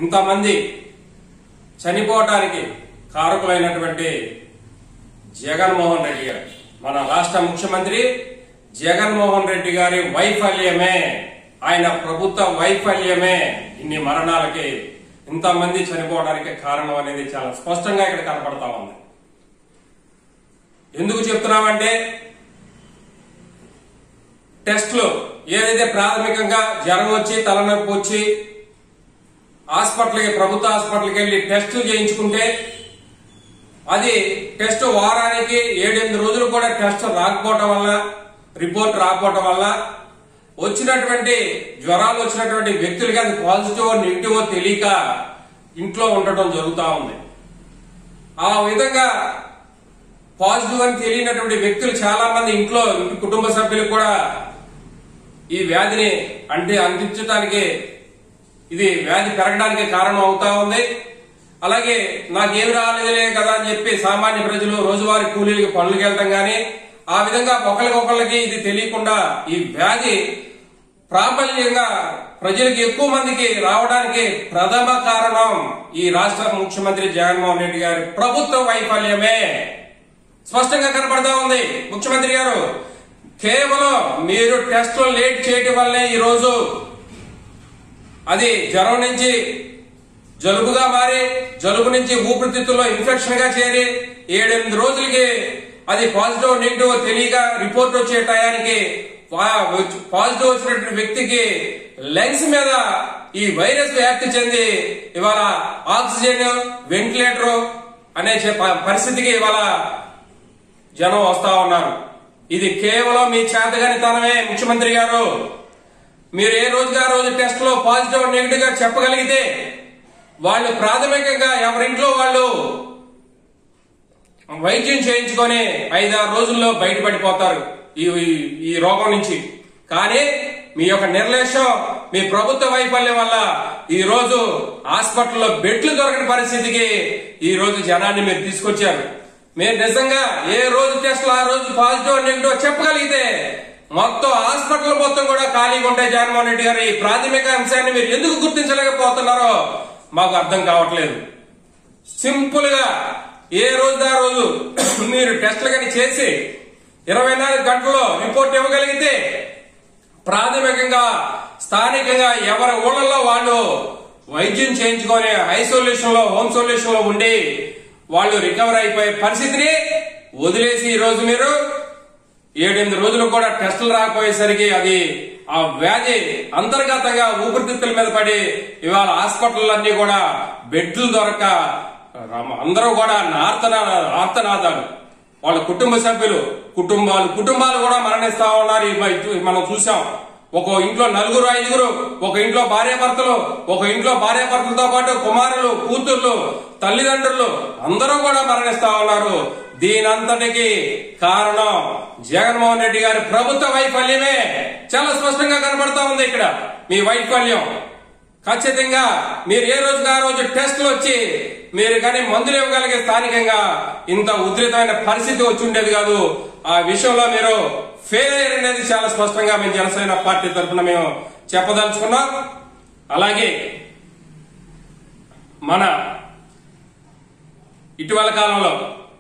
ఇంతమంది చనిపోవటానికి కారకులైనటువంటి జగన్మోహన్ రెడ్డి గారు మన రాష్ట్ర ముఖ్యమంత్రి జగన్మోహన్ రెడ్డి గారి వైఫల్యమే ఆయన ప్రభుత్వ వైఫల్యమే ఇన్ని మరణాలకి ఇంతమంది చనిపోవడానికి కారణం అనేది చాలా స్పష్టంగా ఇక్కడ కనపడతా ఉంది ఎందుకు చెప్తున్నామంటే టెస్ట్లు ఏదైతే ప్రాథమికంగా జ్వరం వచ్చి తలనొప్పి వచ్చి హాస్పిటల్కి ప్రభుత్వ హాస్పిటల్కి వెళ్ళి టెస్టులు చేయించుకుంటే అది టెస్ట్ వారానికి ఏడెనిమిది రోజులు కూడా టెస్ట్ రాకపోవటం వల్ల రిపోర్ట్ రాకపోవటం వల్ల వచ్చినటువంటి జ్వరాలు వచ్చినటువంటి వ్యక్తులకి అది పాజిటివ్ నెగిటివ్ తెలియక ఇంట్లో ఉండటం జరుగుతూ ఉంది ఆ విధంగా పాజిటివ్ అని తెలియనటువంటి వ్యక్తులు చాలా మంది ఇంట్లో ఇంటి కుటుంబ సభ్యులు కూడా ఈ వ్యాధిని అంటే అందించడానికి ఇది వ్యాధి పెరగడానికి కారణం అవుతా ఉంది అలాగే నాకేమి రాలేదులే కదా అని చెప్పి సామాన్య ప్రజలు రోజువారీ కూలీలకి పనులకు వెళ్తాం గాని ఆ విధంగా ఒకరికొకరికి ఇది తెలియకుండా ఈ వ్యాధి ప్రాబల్యంగా ప్రజలకు ఎక్కువ మందికి రావడానికి ప్రథమ కారణం ఈ రాష్ట్ర ముఖ్యమంత్రి జగన్మోహన్ రెడ్డి గారి ప్రభుత్వ వైఫల్యమే స్పష్టంగా కనపడతా ఉంది ముఖ్యమంత్రి గారు కేవలం మీరు టెస్టులు లేట్ చేయటం వల్లే ఈ రోజు అది జ్వరం నుంచి జలుబుగా మారి జలుబు నుంచి ఊపిరితిత్తుల్లో ఇన్ఫెక్షన్ గా చేరి ఏడెనిమిది రోజులకి అది పాజిటివ్ నెగిటివ్ తెలియక రిపోర్ట్ వచ్చే టయానికి పాజిటివ్ వచ్చినటువంటి వ్యక్తికి లంగ్స్ మీద ఈ వైరస్ వ్యాప్తి చెంది ఇవాళ ఆక్సిజన్ వెంటిలేటర్ అనే చెప్ప- పరిస్థితికి ఇవాళ జనం వస్తా ఉన్నారు ఇది కేవలం మీ చేతగానితనమే ముఖ్యమంత్రి గారు మీరు ఏ రోజుగా రోజు టెస్ట్ లో పాజిటివ్ నెగిటివ్ గా చెప్పగలిగితే వాళ్ళు ప్రాథమికంగా ఎవరింట్లో వాళ్ళు వైద్యం చేయించుకొని ఐదారు రోజుల్లో బయటపడిపోతారు ఈ ఈ- ఈ రోగం నుంచి కానీ మీ యొక్క నిర్లక్ష్యం మీ ప్రభుత్వ వైఫల్యం వల్ల ఈ రోజు హాస్పిటల్లో బెడ్లు దొరకని పరిస్థితికి ఈ రోజు జనాన్ని మీరు తీసుకొచ్చారు మీరు నిజంగా ఏ రోజు టెస్ట్ ఆ రోజు పాజిటివ్ నెగిటివ్ చెప్పగలిగితే మొత్తం హాస్పిటల్ మొత్తం కూడా ఖాళీగా ఉంటాయి జగన్మోహన్ రెడ్డి గారు ఈ ప్రాథమిక అంశాన్ని మీరు ఎందుకు గుర్తించలేకపోతున్నారో మాకు అర్థం కావట్లేదు సింపుల్ గా ఏ రోజు ఆ రోజు మీరు టెస్టులు కానీ చేసి ఇరవై నాలుగు గంటల్లో రిపోర్ట్ ఇవ్వగలిగితే ప్రాథమికంగా స్థానికంగా ఎవరి ఊళ్ళలో వాళ్ళు వైద్యం చేయించుకొని ఐసోలేషన్ లో హోమ్ సొల్యూషన్ లో ఉండి వాళ్ళు రికవర్ అయిపోయే పరిస్థితిని వదిలేసి ఈ రోజు మీరు ఏడెనిమిది రోజులు కూడా టెస్టులు రాకపోయేసరికి అది ఆ వ్యాధి అంతర్గతంగా ఊపిరితిత్తుల మీద పడి ఇవాళ హాస్పిటల్ కూడా బెడ్లు దొరక రమ- అందరూ కూడా నార్తనా ఆర్తనాదాలు వాళ్ళ కుటుంబ సభ్యులు కుటుంబాలు కుటుంబాలు కూడా మరణిస్తా ఉన్నారు ఈ మ- మనం చూసాం ఒక ఇంట్లో నలుగురు ఐదుగురు ఒక ఇంట్లో భార్యాభర్తలు ఒక ఇంట్లో భార్యాభర్తలతో పాటు కుమారులు కూతుర్లు తల్లిదండ్రులు అందరూ కూడా మరణిస్తా ఉన్నారు దీనంతటికి కారణం జగన్మోహన్ రెడ్డి గారి ప్రభుత్వ వైఫల్యమే చాలా స్పష్టంగా కనబడతా ఉంది ఇక్కడ మీ వైఫల్యం ఖచ్చితంగా మీరు ఏ రోజుకి ఆ రోజు టెస్టులు వచ్చి మీరు కానీ మందులు ఇవ్వగలిగే స్థానికంగా ఇంత ఉధృతమైన పరిస్థితి వచ్చి ఉండేది కాదు ఆ విషయంలో మీరు ఫెయిల్ అయ్యారు అనేది చాలా స్పష్టంగా మేము జనసేన పార్టీ తరఫున మేము చెప్పదలుచుకున్నాం అలాగే మన ఇటీవల కాలంలో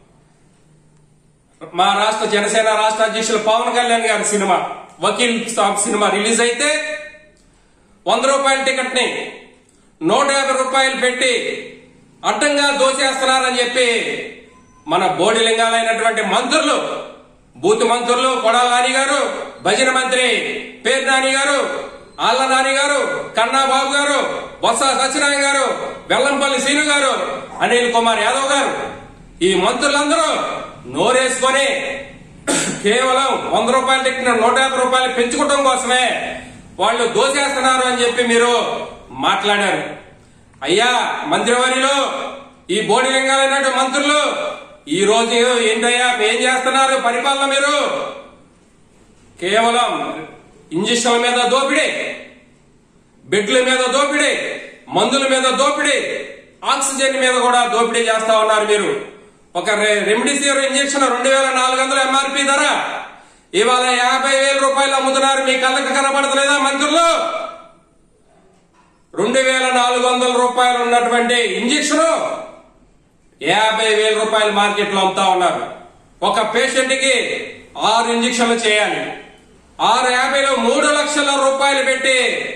మా రాష్ట్ర జనసేన రాష్ట్ర అధ్యక్షులు పవన్ కళ్యాణ్ గారి cinema Vakeel Saab cinema release అయితే వంద రూపాయల టికెట్ ని నూట యాభై రూపాయలు పెట్టి అడ్డంగా దోచేస్తున్నారని చెప్పి మన బోడి లింగాలైనటువంటి మంత్రులు బూత్ మంత్రులు కొడాల నాని గారు భజన మంత్రి పేరు నాని గారు ఆళ్ల నాని గారు కన్నా బాబు గారు బొత్స సత్యనారాయణ గారు వెల్లంపల్లి సీను గారు అనిల్ కుమార్ యాదవ్ గారు ఈ మంత్రులందరూ నోరేసుకొని కేవలం వంద రూపాయల టికెట్ నూట యాభై రూపాయలు పెంచుకోవడం కోసమే వాళ్ళు దోచేస్తున్నారు అని చెప్పి మీరు మాట్లాడారు అయ్యా మంత్రివర్యులు ఈ బోడి లింగాలైనటువంటి మంత్రులు ఈ రోజు ఏంటయ్యా ఏం చేస్తున్నారు పరిపాలన మీరు కేవలం ఇంజక్షన్ల మీద దోపిడీ బెడ్ల మీద దోపిడీ మందుల మీద దోపిడీ ఆక్సిజన్ మీద కూడా దోపిడీ చేస్తా ఉన్నారు మీరు ఒక రె- రెమ్డెసివిర్ ఇంజక్షన్ రెండు వేల నాలుగు వందల ఎంఆర్పి ధర ఇవాళ యాభై వేల రూపాయలు అమ్ముతున్నారు మీ కళ్ళకు కనబడతలేదా మంత్రులు రెండు వేల నాలుగు వందల రూపాయలు ఉన్నటువంటి ఇంజక్షన్ యాభై వేల రూపాయలు మార్కెట్లో అమ్ముతా ఉన్నారు ఒక పేషెంట్ కి ఆరు ఇంజక్షన్లు చేయాలి ఆరు యాభైలో మూడు లక్షల రూపాయలు పెట్టి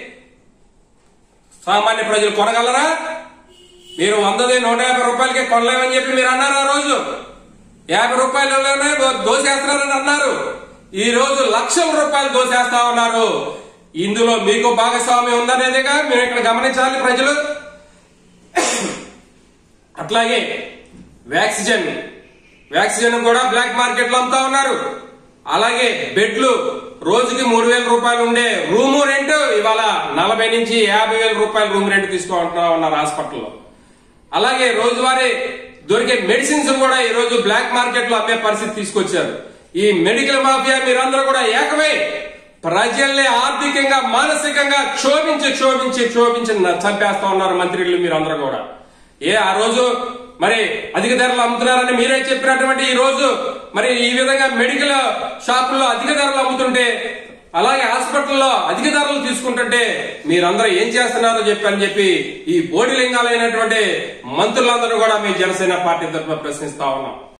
సామాన్య ప్రజలు కొనగలరా మీరు వందది నూట యాభై రూపాయలకి కొనలేమని చెప్పి మీరు అన్నారు ఆ రోజు యాభై రూపాయలలోనే దోసేస్తున్నారని అన్నారు ఈ రోజు లక్షల రూపాయలు దోసేస్తా ఉన్నారు ఇందులో మీకు భాగస్వామ్యం ఉందనేదిగా మీరు ఇక్కడ గమనించాలి ప్రజలు అట్లాగే వ్యాక్సిజన్ వ్యాక్సిజన్ కూడా బ్లాక్ మార్కెట్ లో అమ్ముతా ఉన్నారు అలాగే బెడ్లు రోజుకి మూడు వేల రూపాయలు ఉండే రూము రెంట్ ఇవాళ నలభై నుంచి యాభై వేల రూపాయలు రూమ్ రెంట్ తీసుకుంటా ఉన్నారు హాస్పిటల్లో అలాగే రోజువారీ దొరికే మెడిసిన్స్ కూడా ఈ రోజు బ్లాక్ మార్కెట్ లో అమ్మే పరిస్థితి తీసుకొచ్చారు ఈ మెడికల్ మాఫియా మీరందరూ కూడా ఏకమై ప్రజల్ని ఆర్థికంగా మానసికంగా క్షోభించి క్షోభించి క్షోభించి న- చంపేస్తా ఉన్నారు మంత్రులు మీరందరూ కూడా ఏ ఆ రోజు మరి అధిక ధరలు అమ్ముతున్నారని మీరే చెప్పినటువంటి ఈ రోజు మరి ఈ విధంగా మెడికల్ షాపుల్లో అధిక ధరలు అమ్ముతుంటే అలాగే హాస్పిటల్లో అధిక ధరలు తీసుకుంటుంటే మీరందరూ ఏం చేస్తున్నారో చెప్పి అని చెప్పి ఈ బోడి లింగాలైనటువంటి మంత్రులందరూ కూడా మీ జనసేన పార్టీ తరఫున ప్రశ్నిస్తా ఉన్నాం